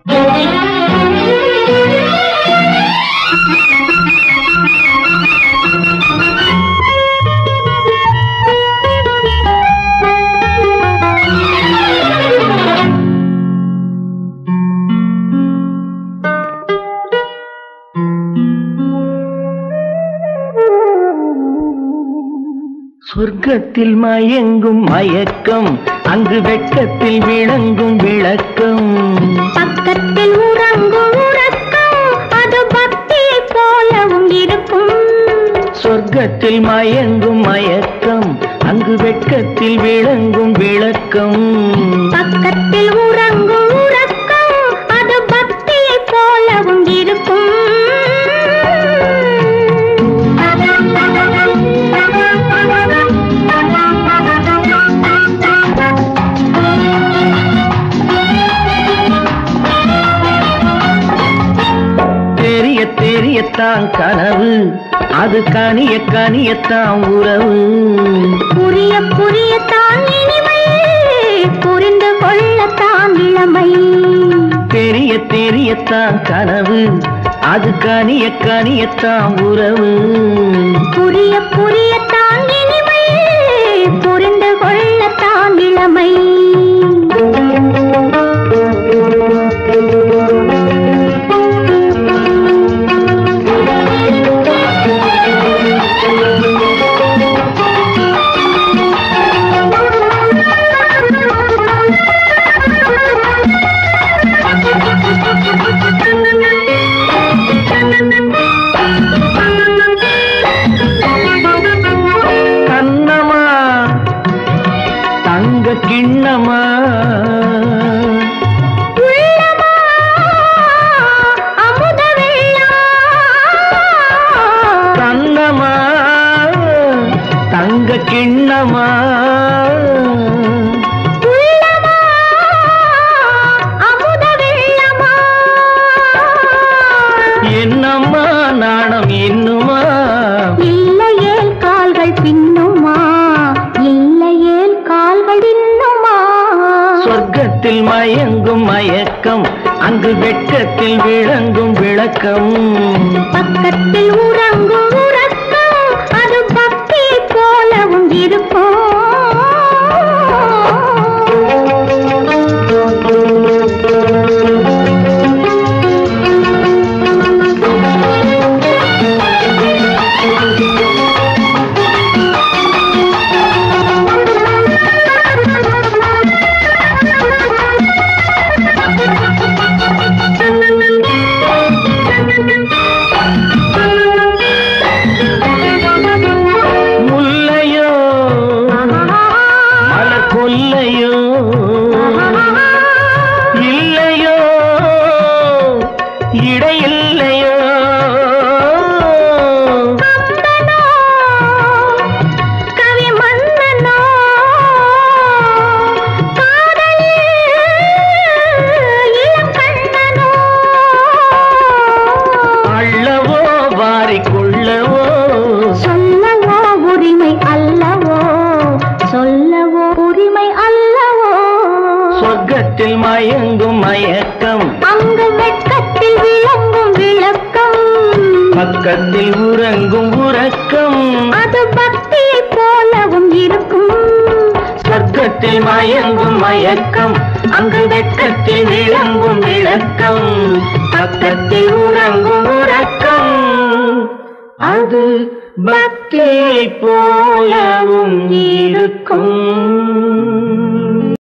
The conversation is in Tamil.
சொர்க்கத்தில் மயங்கும் மயக்கம் அங்கு வெட்கத்தில் விளங்கும் விளக்கம் பக்கத்தில் உறங்கும் உறக்கம் அது பக்தியை போலவும் இருக்கும் சொர்க்கத்தில் மயங்கும் மயக்கம் அங்கு வெட்கத்தில் விளங்கும் விளக்கம் பக்கத்தில் உறங்கும் உறக்கம் அது பக்தியை போலவும் இருக்கும் தெரிய தெரியத்தான் கனவு அது கனிய கனியத்தான் உறவு புரிய புரியத்தான் இனிமை புரிந்து கொள்ளத்தான் இளமை தெரிய தெரியத்தான் கனவு அது கனிய கனியத்தான் உறவு புரிய புரியத்தான் இனிமை புரிந்து கொள்ளத்தான் இளமை கண்ணமா தங்க கிண்ணமா உள்ளமா அமுத வெள்ளம் கண்ணமா தங்க கிண்ணமா உள்ளமா அமுத வெள்ளமா என்னம்மா நாணம் இன்னுமா இல்லையேல் கால்கள் பின்னுமா இல்லையேல் கால்கள் இன்னுமா சொர்க்கத்தில் மயங்கும் மயக்கம் அங்கு வெட்கத்தில் விளங்கும் விளக்கம் பக்கத்தில் உறங்கும் உறக்கம் அது பக்தியை போலவும் முல்லையோ மலர் கொல்லையோ இல்லையோ இடையில்லையோ கவி மன்னனோ காதலில் இளம் கண்ணனோ அள்ளவோ வாரிக்கொள்ளவோ சொல்லவோ உரிமை அல்லவோ சொல்லவோ உரிமை அல்லவோ சொர்க்கத்தில் மயங்கும் மயக்கம் அங்கு வெட்கத்தில் விளங்கும் விளக்கம் பக்கத்தில் உறங்கும் உறக்கம் அது பக்தியை போலவும் இருக்கும் சொர்க்கத்தில் மயங்கும் மயக்கம் அங்கு வெட்கத்தில் விளங்கும் விளக்கம் பக்கத்தில் உறங்கும் உறக்கம் அது பக்தியை போலவும் இருக்கும்